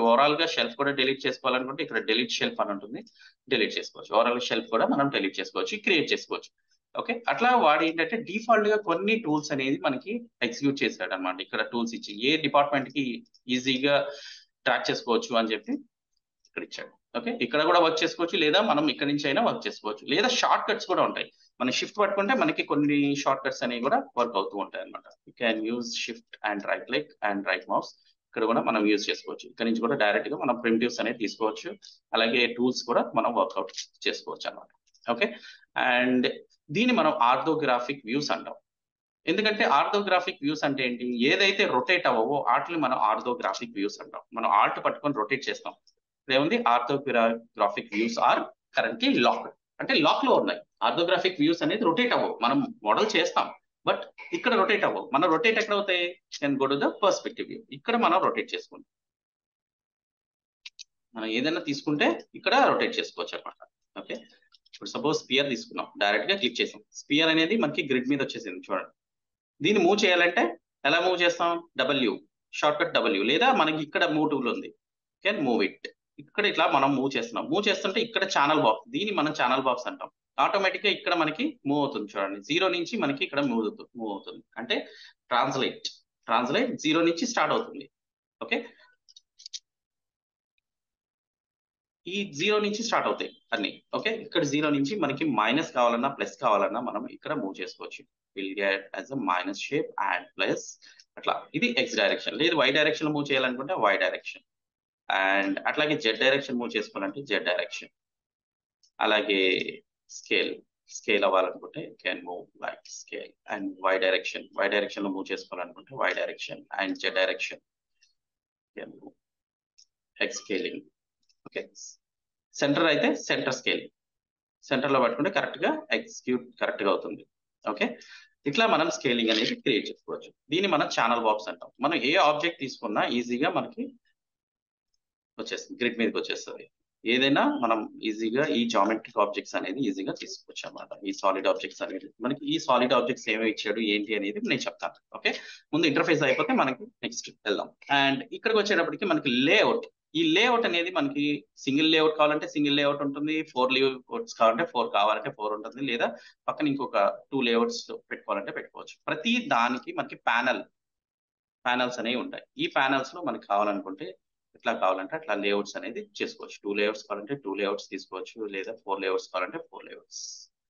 overall గా shelf కూడా delete చేసుకోవాలనుకుంటే ఇక్కడ డిలీట్ షెల్ఫ్ అని ఉంటుంది డిలీట్ చేసుకోవచ్చు ఓవరాల్ షెల్ఫ్ కూడా మనం డిలీట్ చేసుకోవచ్చు క్రియేట్ చేసుకోవచ్చు ఓకే అట్లా వాడు ఏంటంటే డిఫాల్ట్ గా కొన్ని టూల్స్ అనేది మనకి ఎగ్జిక్యూట్ చేశాడు అనమాట ఇక్కడ టూల్స్ ఇచ్చి ఏ డిపార్ట్మెంట్ కి ఈజీగా ట్రాక్ చేసుకోవచ్చు అని చెప్పి ఇక్కడ ఇచ్చాడు ఓకే ఇక్కడ కూడా వర్క్ చేసుకోవచ్చు లేదా మనం ఇక్కడ నుంచి అయినా వర్క్ చేసుకోవచ్చు లేదా షార్ట్ కట్స్ కూడా ఉంటాయి మనం షిఫ్ట్ పట్టుకుంటే మనకి కొన్ని షార్ట్ కట్స్ అనేవి కూడా వర్క్ అవుతూ ఉంటాయి అనమాట you can use shift and right click and right mouse ఇక్కడ కూడా మనం యూజ్ చేసుకోవచ్చు ఇక్కడ నుంచి కూడా డైరెక్ట్ గా మనం ప్రిమిటివ్స్ అనేది తీసుకోవచ్చు అలాగే టూల్స్ కూడా మనం వర్క్అవుట్ చేసుకోవచ్చు అనమాట ఓకే అండ్ దీన్ని మనం ఆర్థోగ్రాఫిక్ వ్యూస్ అంటాం ఎందుకంటే ఆర్థోగ్రాఫిక్ వ్యూస్ అంటే ఏంటి ఏదైతే రొటేట్ అవ్వవో వాటిని మనం ఆర్థోగ్రాఫిక్ వ్యూస్ అంటాం మనం ఆర్ట్ పట్టుకొని రొటేట్ చేస్తాం ఏముంది orthographic views are currently lock అంటే లాక్ లో ఉన్నాయి ఆర్థోగ్రాఫిక్ వ్యూస్ అనేది రొటేట్ అవ్వవు మనం మోడల్ చేస్తాం బట్ ఇక్కడ రొటేట్ అవ్వవు మనం రొటేట్ ఎక్కడ అవుతాయి can go to the perspective view ఇక్కడ మనం రొటేట్ చేసుకుంటాం మనం ఏదైనా తీసుకుంటే ఇక్కడ రొటేట్ చేసుకోవచ్చు అనమాట ఓకే ఇప్పుడు సపోజ్ స్పియర్ తీసుకున్నాం డైరెక్ట్ గా క్లిక్ చేసాం స్పియర్ అనేది మనకి గ్రిడ్ మీద వచ్చేసింది చూడండి దీన్ని మూవ్ చేయాలంటే ఎలా మూవ్ చేస్తాం డబ్ల్యూ షార్ట్ కట్ డబ్ల్యూ లేదా మనకి ఇక్కడ మూవ్ టూల్ ఉంది కెన్ మూవ్ ఇట్ ఇక్కడ ఇట్లా మనం మూవ్ చేస్తున్నాం మూవ్ చేస్తుంటే ఇక్కడ ఛానల్ బాక్స్ దీన్ని మనం ఛానల్ బాక్స్ అంటాం ఆటోమేటిక్ గా ఇక్కడ మనకి మూవ్ అవుతుంది చూడండి జీరో నుంచి మనకి ఇక్కడ మూవ్ అవుతుంది మూవ్ అవుతుంది అంటే ట్రాన్స్లేట్ ట్రాన్స్లేట్ జీరో నుంచి స్టార్ట్ అవుతుంది ఓకే ఈ జీరో నుంచి స్టార్ట్ అవుతాయి అన్ని ఓకే ఇక్కడ జీరో నుంచి మనకి మైనస్ కావాలన్నా ప్లస్ కావాలన్నా మనం ఇక్కడ మూవ్ చేసుకోవచ్చు will get as a minus shape and plus అట్లా ఇది ఎక్స్ డైరెక్షన్ లేదు వై డైరెక్షన్ మూవ్ చేయాలనుకుంటే వై డైరెక్షన్ అండ్ అట్లాగే జెడ్ డైరెక్షన్ మూవ్ చేసుకోవాలంటే జెడ్ డైరెక్షన్ అలాగే స్కేల్ స్కేల్ అవ్వాలనుకుంటే can move like scale and Y direction Y direction లో move చేసుకోవాలనుకుంటే Y direction and Z direction can move X scaling okay center అయితే center scale center లో పట్టుకుంటే correct గా execute correct గా అవుతుంది ఓకే ఇట్లా మనం స్కేలింగ్ అనేది క్రియేట్ చేసుకోవచ్చు దీన్ని మనం ఛానల్ బాక్స్ అంటాం మనం ఏ ఆబ్జెక్ట్ తీసుకున్నా ఈజీగా మనకి వచ్చేస్తుంది గ్రిడ్ మీదకి వచ్చేస్తుంది ఏదైనా మనం ఈజీగా ఈ జామెట్రిక్ ఆబ్జెక్ట్స్ అనేది ఈజీగా తీసుకోవచ్చు అనమాట ఈ సాలిడ్ ఆబ్జెక్ట్స్ అనేది మనకి ఈ సాలిడ్ ఆబ్జెక్ట్స్ ఏమి ఇచ్చాడు ఏంటి అనేది నేను చెప్తాను ఓకే ముందు ఇంటర్ఫేస్ అయిపోతే మనకి నెక్స్ట్ వెళ్దాం అండ్ ఇక్కడికి వచ్చేటప్పటికి మనకి లేఅవుట్ ఈ లేఅవుట్ అనేది మనకి సింగిల్ లేఅవుట్ కావాలంటే సింగిల్ లేఅవుట్ ఉంటుంది ఫోర్ లేఅవుట్స్ కావాలంటే ఫోర్ కావాలంటే ఫోర్ ఉంటుంది లేదా పక్కన ఇంకొక టూ లేఅవుట్స్ పెట్టుకోవాలంటే పెట్టుకోవచ్చు ప్రతి దానికి మనకి ప్యానల్ ప్యానల్స్ అనేవి ఉంటాయి ఈ ప్యానల్స్ లో మనకి కావాలనుకుంటే ఎట్లా కావాలంటే అట్లా లేఅవుట్స్ అనేది చేసుకోవచ్చు టూ లేఅవుట్స్ కావాలంటే టూ లేఅవుట్స్ తీసుకోవచ్చు లేదా ఫోర్ లేఅవుట్స్ కావాలంటే four layouts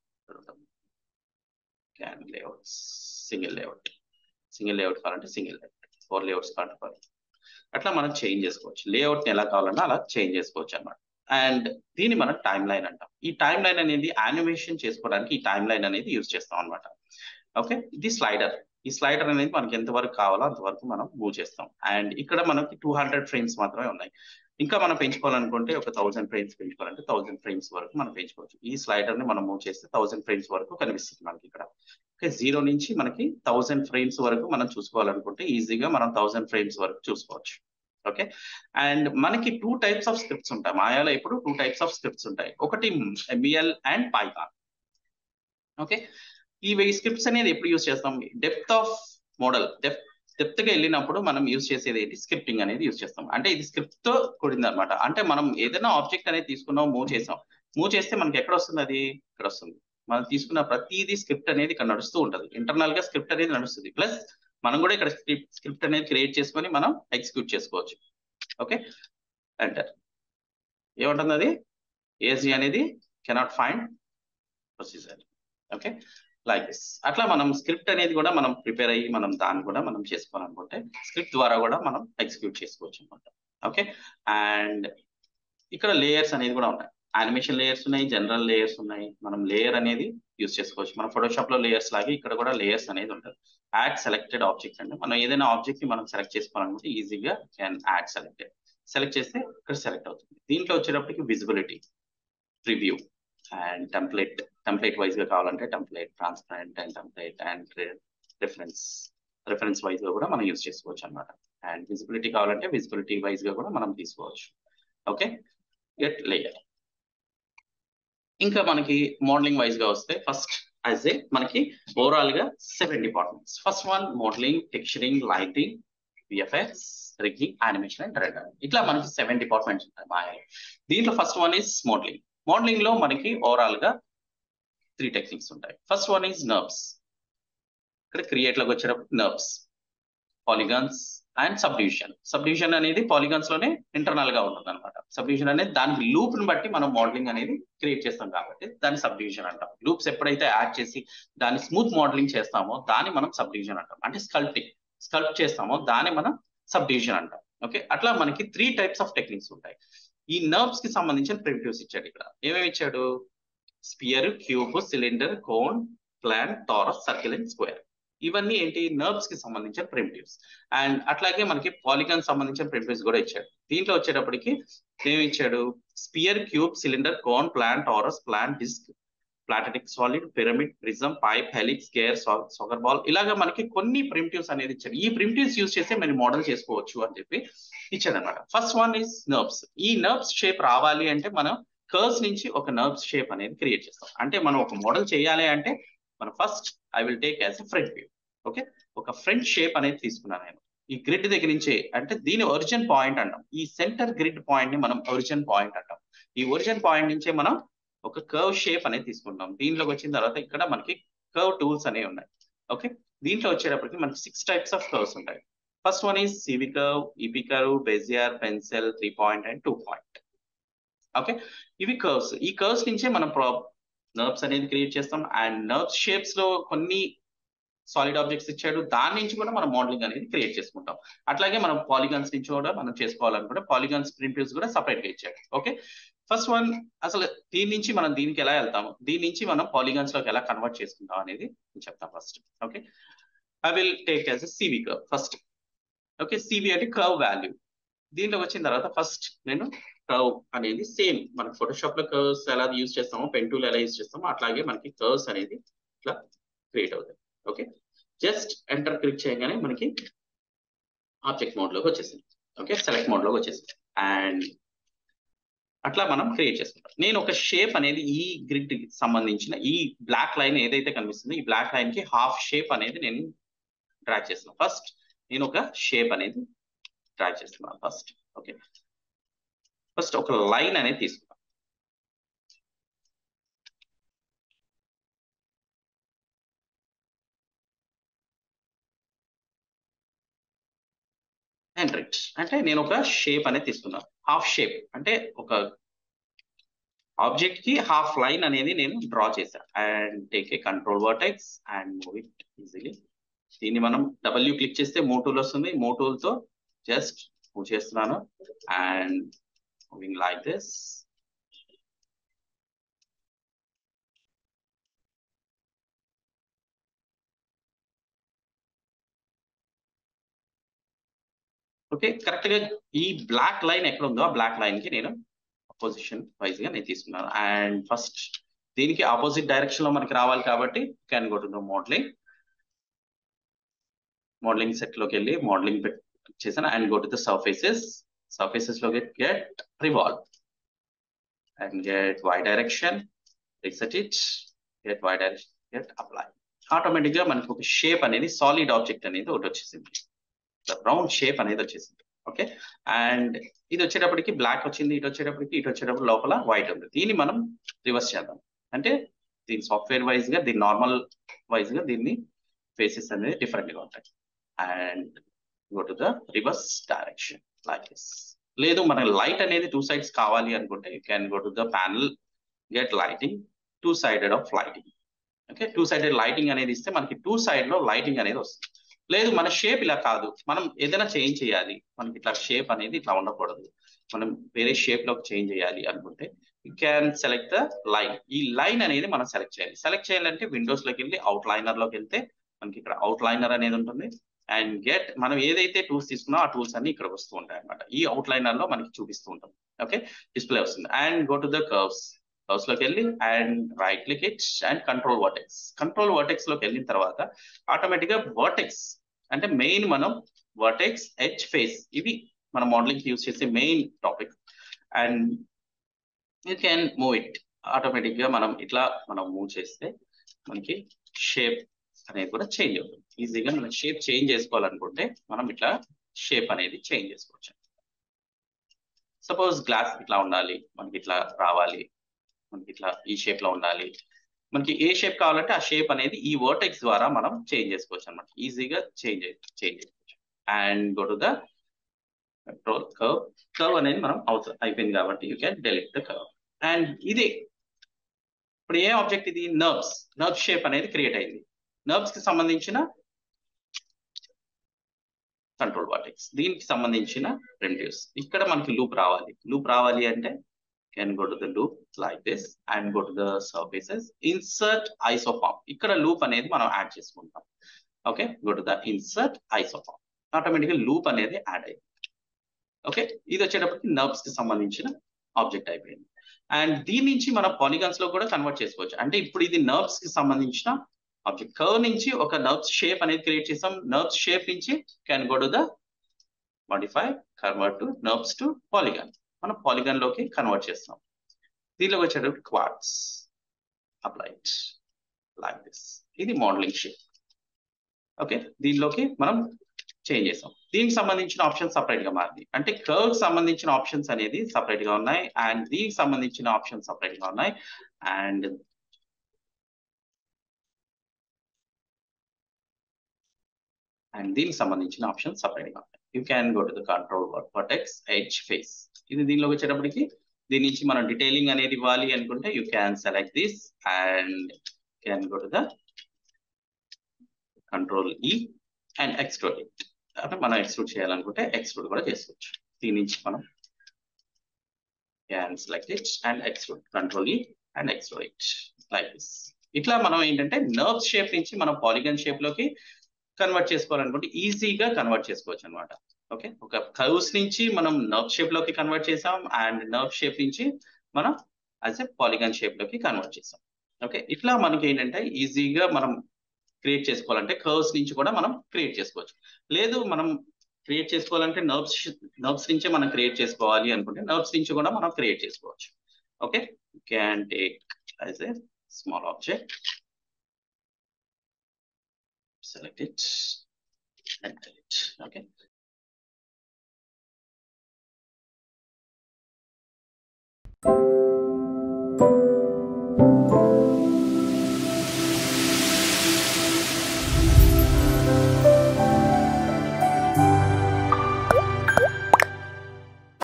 can layouts single layout single layout కావాలంటే సింగిల్ లేఅవుట్ ఫోర్ లేఅవుట్స్ కావాలంటే ఫోర్ అట్లా మనం చేంజ్ చేసుకోవచ్చు లేఅవుట్ ఎలా కావాలన్నా అలా చేంజ్ చేసుకోవచ్చు అనమాట అండ్ దీన్ని మనం టైం లైన్ అంటాం ఈ టైం లైన్ అనేది యానిమేషన్ చేసుకోవడానికి ఈ టైం లైన్ అనేది యూజ్ చేస్తాం అనమాట ఓకే ఇది స్లైడర్ ఈ స్లైడర్ అనేది మనకి ఎంతవరకు కావాలో అంతవరకు మనం మూవ్ చేస్తాం అండ్ ఇక్కడ మనకి టూ హండ్రెడ్ ఫ్రేమ్స్ మాత్రమే ఉన్నాయి ఇంకా మనం పెంచుకోవాలనుకుంటే ఒక థౌసండ్ ఫ్రేమ్స్ పెంచుకోవాలంటే థౌసండ్ ఫ్రేమ్స్ వరకు మనం పెంచుకోవచ్చు ఈ స్లైడర్ ని మనం మూవ్ చేస్తే థౌసండ్ ఫ్రేమ్స్ వరకు కనిపిస్తుంది మనకి ఇక్కడ ఓకే జీరో నుంచి మనకి థౌసండ్ ఫ్రేమ్స్ వరకు మనం చూసుకోవాలనుకుంటే ఈజీగా మనం థౌసండ్ ఫ్రేమ్స్ వరకు చూసుకోవచ్చు ఓకే అండ్ మనకి టూ టైప్స్ ఆఫ్ స్క్రిప్ట్స్ ఉంటాయి మాయాలో ఇప్పుడు టూ టైప్స్ ఆఫ్ స్క్రిప్ట్స్ ఉంటాయి ఒకటి ఎంబిఎల్ అండ్ పైథాన్ ఓకే ఈ స్క్రిప్ట్స్ అనేది ఎప్పుడు యూస్ చేస్తాం depth of model depth depth గా వెళ్ళినప్పుడు మనం యూజ్ చేసేది ఏంటి స్క్రిప్టింగ్ అనేది యూజ్ చేస్తాం అంటే ఇది స్క్రిప్ట్ తో కూడింది అనమాట అంటే మనం ఏదైనా ఆబ్జెక్ట్ అనేది తీసుకున్నాం మూవ్ చేసాం మూవ్ చేస్తే మనకి ఎక్కడ వస్తుంది అది ఇక్కడ వస్తుంది మనం తీసుకున్న ప్రతిదీ స్క్రిప్ట్ అనేది ఇక్కడ నడుస్తూ ఉంటుంది ఇంటర్నల్ గా స్క్రిప్ట్ అనేది నడుస్తుంది ప్లస్ మనం కూడా ఇక్కడ స్క్రిప్ట్ స్క్రిప్ట్ అనేది క్రియేట్ చేసుకొని మనం ఎగ్జిక్యూట్ చేసుకోవచ్చు ఓకే ఎంటర్ ఏమంటుంది అది ఏఎస్జి అనేది cannot find procedure okay like this అట్లా మనం స్క్రిప్ట్ అనేది కూడా మనం ప్రిపేర్ అయ్యి మనం దాన్ని కూడా మనం చేసుకోవాలనుకుంటే స్క్రిప్ట్ ద్వారా కూడా మనం ఎగ్జిక్యూట్ చేసుకోవచ్చు అనమాట ఓకే అండ్ ఇక్కడ లేయర్స్ అనేది కూడా ఉన్నాయి యానిమేషన్ లేయర్స్ ఉన్నాయి జనరల్ లేయర్స్ ఉన్నాయి మనం లేయర్ అనేది యూస్ చేసుకోవచ్చు మన ఫోటోషాప్ లో లేయర్స్ లాగే ఇక్కడ కూడా లేయర్స్ అనేది ఉంటుంది యాడ్ సెలెక్టెడ్ ఆబ్జెక్ట్ అంటే మనం ఏదైనా ఆబ్జెక్ట్ ని మనం సెలెక్ట్ చేసుకోవాలనుకుంటే ఈజీగా క్యాన్ యాడ్ సెలెక్టెడ్ సెలెక్ట్ చేస్తే ఇక్కడ సెలెక్ట్ అవుతుంది దీంట్లో వచ్చేటప్పటికి visibility preview and template template wise గా కావాలంటే template transparent and template and reference reference wise గా కూడా మనం యూజ్ చేసుకోవచ్చు అనమాట అండ్ విజిబిలిటీ కావాలంటే విజిబిలిటీ వైజ్ గా కూడా మనం తీసుకోవచ్చు ఓకే గెట్ లేయర్ ఇంకా మనకి మోడలింగ్ వైజ్ గా వస్తే ఫస్ట్ యాజ్ ఏ మనకి ఓవరాల్ గా seven departments first one modelling texturing lighting VFX rigging animation and render ఇట్లా మనకి సెవెన్ డిపార్ట్మెంట్స్ ఉంటాయి మాయలో దీంట్లో first one is modelling modelling లో మనకి ఓవరాల్ గా త్రీ టెక్నిక్స్ ఉంటాయి ఫస్ట్ వన్ ఈజ్ నర్వ్స్ ఇక్కడ క్రియేట్ లోకి వచ్చేటప్పుడు NURBS polygons and subdivision subdivision అనేది పాలిగాన్స్ లోనే ఇంటర్నల్ గా ఉంటుంది అనమాట సబ్డివిజన్ అనేది దానికి లూప్ ని బట్టి మనం మోడలింగ్ అనేది క్రియేట్ చేస్తాం కాబట్టి దాన్ని సబ్డివిజన్ అంటాం లూప్స్ ఎప్పుడైతే యాడ్ చేసి దాన్ని స్మూత్ మోడలింగ్ చేస్తామో దాన్ని మనం సబ్డివిజన్ అంటాం అంటే స్కల్ప్టింగ్ స్కల్ప్ చేస్తామో దాన్ని మనం సబ్డివిజన్ అంటాం ఓకే అట్లా మనకి త్రీ టైప్స్ ఆఫ్ టెక్నిక్స్ ఉంటాయి ఈ నర్వ్స్ కి సంబంధించిన ప్రిమిటివ్స్ ఇచ్చాడు ఇక్కడ ఏమేమి ఇచ్చాడు sphere cube cylinder cone plane torus circle and square ఇవన్నీ ఏంటి నర్వ్స్ కి సంబంధించిన ప్రిమిటివ్స్ అండ్ అట్లాగే మనకి పాలిగాన్ సంబంధించిన ప్రిమిటివ్స్ కూడా ఇచ్చాడు దీంట్లో వచ్చేటప్పటికి ఏమి ఇచ్చాడు sphere cube cylinder cone plane torus plane disc platonic solid pyramid prism pipe helix gear soccer ball ఇలాగా మనకి కొన్ని ప్రిమిటివ్స్ అనేది ఇచ్చారు ఈ ప్రిమిటివ్స్ యూస్ చేస్తే మీరు మోడల్ చేసుకోవచ్చు అని చెప్పి ఇచ్చాడు అనమాట ఫస్ట్ వన్ ఈస్ నర్వ్స్ ఈ నర్వ్స్ షేప్ రావాలి అంటే మనం కర్వ్స్ నుంచి ఒక నర్వ్స్ షేప్ అనేది క్రియేట్ చేస్తాం అంటే మనం ఒక మోడల్ చేయాలి అంటే మనం first I will take as a front view okay ఒక ఫ్రంట్ షేప్ అనేది తీసుకున్నాను నేను ఈ గ్రిడ్ దగ్గర నుంచి అంటే దీని ఒరిజిన్ పాయింట్ అంటాం ఈ సెంటర్ గ్రిడ్ పాయింట్ ని మనం ఒరిజిన్ పాయింట్ అంటాం ఈ ఒరిజిన్ పాయింట్ నుంచే మనం ఒక కర్వ్ షేప్ అనేది తీసుకుంటాం దీంట్లోకి వచ్చిన తర్వాత ఇక్కడ మనకి కర్వ్ టూల్స్ అనేవి ఉన్నాయి ఓకే దీంట్లో వచ్చేటప్పటికి మనకి సిక్స్ టైప్స్ ఆఫ్ కర్వ్స్ ఉంటాయి first one is CV curve EP curve Bezier pencil three point and two point okay ఇవి కర్వ్స్ ఈ కర్వ్స్ నుంచే మనం నర్వ్స్ అనేది క్రియేట్ చేస్తాం అండ్ నర్వ్స్ షేప్స్ లో కొన్ని సాలిడ్ ఆబ్జెక్ట్స్ ఇచ్చాడు దాని నుంచి కూడా మనం మోడలింగ్ అనేది క్రియేట్ చేసుకుంటాం అట్లాగే మనం పాలిగాన్స్ నుంచి కూడా మనం చేసుకోవాలనుకుంటే పాలిగాన్స్ ప్రింటివ్స్ కూడా సపరేట్ గా ఇచ్చాడు ఓకే ఫస్ట్ వన్ అసలు దీని నుంచి మనం దీనికి ఎలా వెళ్తాము దీని నుంచి మనం పాలిగాన్స్ లోకి ఎలా కన్వర్ట్ చేసుకుంటాం అనేది చెప్తాం first okay I will take as a CV curve first okay CV అంటే కర్వ్ వాల్యూ దీంట్లో వచ్చిన తర్వాత ఫస్ట్ నేను కర్వ్ అనేది సేమ్ మనకి ఫోటోషాప్ లో కర్వ్స్ ఎలా యూజ్ చేస్తామో పెన్ టూల్ ఎలా యూజ్ చేస్తామో అట్లాగే మనకి కర్వ్స్ అనేది ఇట్లా క్రియేట్ అవుతాయి ఓకే జస్ట్ ఎంటర్ క్లిక్ చేయగానే మనకి ఆబ్జెక్ట్ మోడ్ లోకి వచ్చేసింది ఓకే సెలెక్ట్ మోడ్ లోకి వచ్చేసింది అండ్ అట్లా మనం క్రియేట్ చేసుకుంటాం నేను ఒక షేప్ అనేది ఈ గ్రిడ్ కి సంబంధించిన ఈ బ్లాక్ లైన్ ఏదైతే కనిపిస్తుందో ఈ బ్లాక్ లైన్ కి హాఫ్ షేప్ అనేది నేను డ్రాగ్ చేస్తున్నాను ఫస్ట్ నేను ఒక షేప్ అనేది డ్రాగ్ చేస్తున్నాను ఫస్ట్ ఓకే ఫస్ట్ ఒక లైన్ అనేది తీసుకున్నాను ఎంట్రిట్ అంటే నేను ఒక షేప్ అనేది తీసుకున్నాను హాఫ్ షేప్ అంటే ఒక ఆబ్జెక్ట్ కి హాఫ్ లైన్ అనేది నేను డ్రా చేశాను and take a control vertex and move it easily దీన్ని మనం డబ్ల్యూ క్లిక్ చేస్తే మూ టూల్ వస్తుంది మూ టూల్ తో జస్ట్ మూవ్ చేస్తున్నాను and moving like this okay correct గా ఈ బ్లాక్ లైన్ ఎక్కడ ఉందో ఆ బ్లాక్ లైన్ కి నేను పొజిషన్ వైజ్ గా నేను తీసుకున్నాను అండ్ ఫస్ట్ దీనికి ఆపోజిట్ డైరెక్షన్ లో మనకి రావాలి కాబట్టి can go to the modelling modelling set లోకి వెళ్ళి మోడలింగ్ చేశాను and go to the surfaces surfaces లో get get revolve and get Y direction reset it get Y direction get apply automatic గా మనకి ఒక షేప్ అనేది సాలిడ్ ఆబ్జెక్ట్ అనేది ఒకటి వచ్చేసింది రౌండ్ షేప్ అనేది వచ్చేసింది ఓకే అండ్ ఇది వచ్చేటప్పటికి బ్లాక్ వచ్చింది ఇటు వచ్చేటప్పటికి ఇటు వచ్చేటప్పుడు లోపల వైట్ ఉంది దీన్ని మనం రివర్స్ చేద్దాం అంటే దీని సాఫ్ట్వేర్ వైజ్ గా దీని నార్మల్ వైజ్ గా దీన్ని ఫేసెస్ అనేది డిఫరెంట్ గా ఉంటాయి and go to the reverse direction like this లేదు మనకి లైట్ అనేది టూ సైడ్స్ కావాలి అనుకుంటే you can go to the panel get lighting two sided of lighting okay two sided lighting అనేది ఇస్తే మనకి టూ సైడ్ లో లైటింగ్ అనేది వస్తుంది లేదు మన షేప్ ఇలా కాదు మనం ఏదైనా చేంజ్ చేయాలి మనకి ఇట్లా షేప్ అనేది ఇట్లా ఉండకూడదు మనం వేరే షేప్ లోకి చేంజ్ చేయాలి అనుకుంటే you can select the line ఈ లైన్ అనేది మనం సెలెక్ట్ చేయాలి సెలెక్ట్ చేయాలంటే విండోస్ లోకి వెళ్ళి అవుట్ లైనర్ లోకి వెళ్తే మనకి ఇక్కడ అవుట్ లైనర్ అనేది ఉంటుంది అండ్ గెట్ మనం ఏదైతే టూల్స్ తీసుకున్నా ఆ టూల్స్ అన్ని ఇక్కడ వస్తూ ఉంటాయి అనమాట ఈ అవుట్ లైనర్ లో మనకి చూపిస్తూ ఉంటాం ఓకే డిస్ప్లే వస్తుంది and go to the curves curves లోకి వెళ్ళి and right click it and control vertex control vertex లోకి వెళ్ళిన తర్వాత ఆటోమేటిక్ గా వర్టెక్స్ అంటే మెయిన్ మనం వర్టెక్స్ హెచ్ ఫేస్ ఇవి మన మోడలింగ్ యూస్ చేసే main topic and you can move it automatic గా మనం ఇట్లా మనం మూవ్ చేస్తే మనకి షేప్ అనేది కూడా చేంజ్ అవుతుంది ఈజీగా మనం షేప్ చేంజ్ చేసుకోవాలనుకుంటే మనం ఇట్లా షేప్ అనేది చేంజ్ చేసుకోవచ్చు సపోజ్ గ్లాస్ ఇట్లా ఉండాలి మనకి ఇట్లా రావాలి మనకి ఇట్లా ఈ షేప్ లో ఉండాలి మనకి ఏ షేప్ కావాలంటే ఆ షేప్ అనేది ఈ వర్టెక్స్ ద్వారా మనం చేంజ్ చేసుకోవచ్చు అనమాట ఈజీగా చేంజ్ చేంజ్ చేసుకోవచ్చు and go to the control curve curve అనేది మనం అవసరం అయిపోయింది కాబట్టి you can delete the curve and ఇది ఇప్పుడు ఏ ఆబ్జెక్ట్ ఇది నర్వ్స్ నర్వ్ షేప్ అనేది క్రియేట్ అయింది నర్వ్స్ కి సంబంధించిన కంట్రోల్ వాటిక్స్ దీనికి సంబంధించిన ప్రిమిటివ్స్ ఇక్కడ మనకి లూప్ రావాలి లూప్ రావాలి అంటే can go to the loop like this and go to the surfaces insert isoparm ఇక్కడ లూప్ అనేది మనం యాడ్ చేసుకుంటాం okay go to the insert isoparm ఆటోమేటిక్గా లూప్ అనేది యాడ్ అయింది ఓకే ఇది వచ్చేటప్పటికి నర్వ్స్ కి సంబంధించిన ఆబ్జెక్ట్ అయిపోయింది అండ్ దీని నుంచి మనం పాలిగాన్స్ లో కూడా కన్వర్ట్ చేసుకోవచ్చు అంటే ఇప్పుడు ఇది నర్వ్స్ కి సంబంధించిన ఆబ్జెక్ట్ కర్వ్ నుంచి ఒక నర్వ్స్ షేప్ అనేది క్రియేట్ చేసాం నర్వ్స్ షేప్ నుంచి can go to the modify convert to NURBS to polygon మనం పాలిగాన్ లోకి కన్వర్ట్ చేస్తాం దీనిలో వచ్చేటప్పుడు క్వాడ్స్ అప్లైట్ లైక్ దిస్ ఇది మోడలింగ్ షేప్ ఓకే దీనిలోకి మనం చేంజ్ చేసాం దీనికి సంబంధించిన ఆప్షన్ సపరేట్ గా మారింది అంటే కర్వ్ సంబంధించిన ఆప్షన్స్ అనేది సపరేట్ గా ఉన్నాయి అండ్ దీనికి సంబంధించిన ఆప్షన్ సపరేట్ గా ఉన్నాయి అండ్ అండ్ దీనికి సంబంధించిన ఆప్షన్ సపరేట్ గా ఉన్నాయి you can go to the control vertex H face ఇది దీనిలో వచ్చేటప్పటికి దీని నుంచి మనం డీటెయిలింగ్ అనేది ఇవ్వాలి అనుకుంటే you can select this and can go to the control E and extrude అంటే మనం ఎక్స్ట్రూడ్ చేయాలనుకుంటే ఎక్స్ట్రూడ్ కూడా చేసుకోవచ్చు దీని నుంచి మనం can select it and extrude control E and extrude it like this ఇట్లా మనం ఏంటంటే నర్వ్ షేప్ నుంచి మనం పాలిగన్ షేప్ లోకి కన్వర్ట్ చేసుకోవాలనుకుంటే ఈజీగా కన్వర్ట్ చేసుకోవచ్చు అనమాట ఓకే ఒక కర్వ్స్ నుంచి మనం నర్వ్ షేప్ లోకి కన్వర్ట్ చేసాం అండ్ నర్వ్ షేప్ నుంచి మనం యాజ్ ఎ పాలిగన్ షేప్ లోకి కన్వర్ట్ చేసాం ఓకే ఇట్లా మనకి ఏంటంటే ఈజీగా మనం క్రియేట్ చేసుకోవాలంటే కర్వ్స్ నుంచి కూడా మనం క్రియేట్ చేసుకోవచ్చు లేదు మనం క్రియేట్ చేసుకోవాలంటే నర్వ్స్ నర్వ్స్ నుంచే మనం క్రియేట్ చేసుకోవాలి అనుకుంటే నర్వ్స్ నుంచి కూడా మనం క్రియేట్ చేసుకోవచ్చు okay can take as a small object select it and delete okay you